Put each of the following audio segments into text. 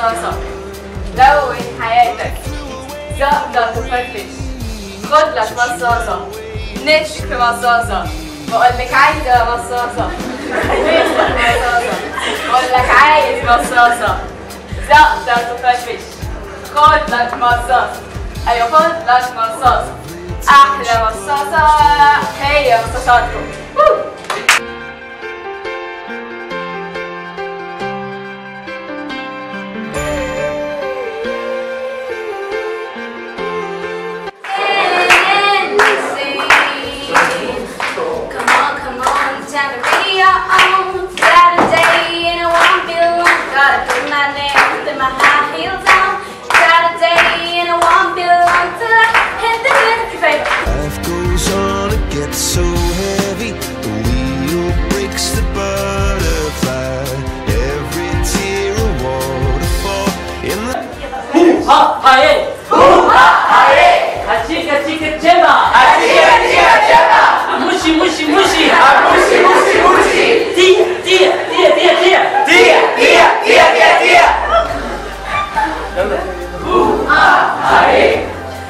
مصاصة لون حياتك تقدر تفرفش خد لك مصاصة نفسك في مصاصة بقول لك عايزة مصاصة نفسك مصاصة بقول لك عايز مصاصة تقدر تفرفش خد لك مصاصة أيوة خد لك مصاصة أحلى مصاصة هي مصاصاتكم Come on, come on, turn the radio on. Saturday and I won't be alone. Gotta put my nails and my high heels on. Saturday and I won't be alone till I hit the liquor. Life goes on, it gets so heavy. The wheel breaks the butterfly. Every tear a waterfall in the 하하에 후하하에 같이 같이 같제마 같이 같이 같제마 무시 무시 무시 아 무시 무시 무시 띠 띠, 띠, 띠, 띠. 띠, 띠, 띠, 띠, 띠. 후하하에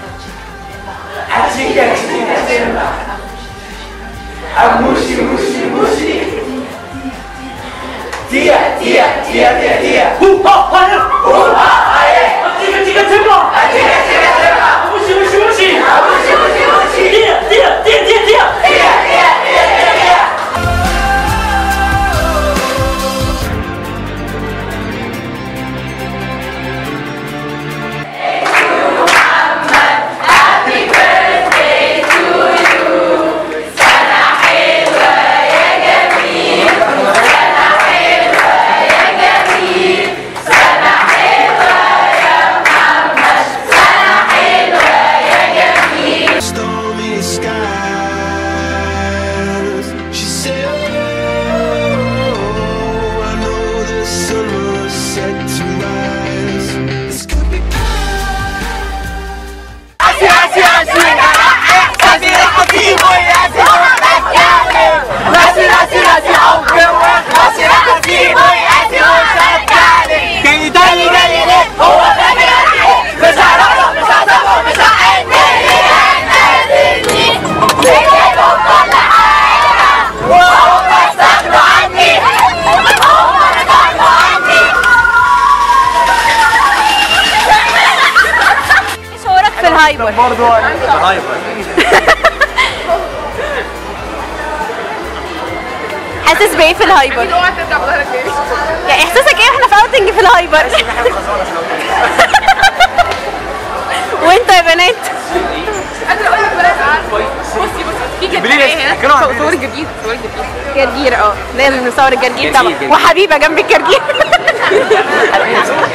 같이 같이 같제마 아 무시 무시 무시 띠야 띠야 띠야 띠야 띠야 후하하에 후하하에 띠가 띠가 제마 아 띠가 띠가 제마 무시 무시 무시 아 무시 무시 무시 띠야 띠야 띠야 띠야 띠야 띠야 띠야 띠야 띠야 stormy skies. She said, Oh, I know the sun was set to rise. This could be شعورك في الهايبر حاسس بايه في الهايبر؟ يعني احساسك ايه واحنا في اوتنج في الهايبر؟ وانت يا بنات قادرة اقول لك بنات بصي بصي في جرجير هنا صور جرجير صور جرجير جرجير اه لازم نصور الجرجير طبعا وحبيبه جنب الجرجير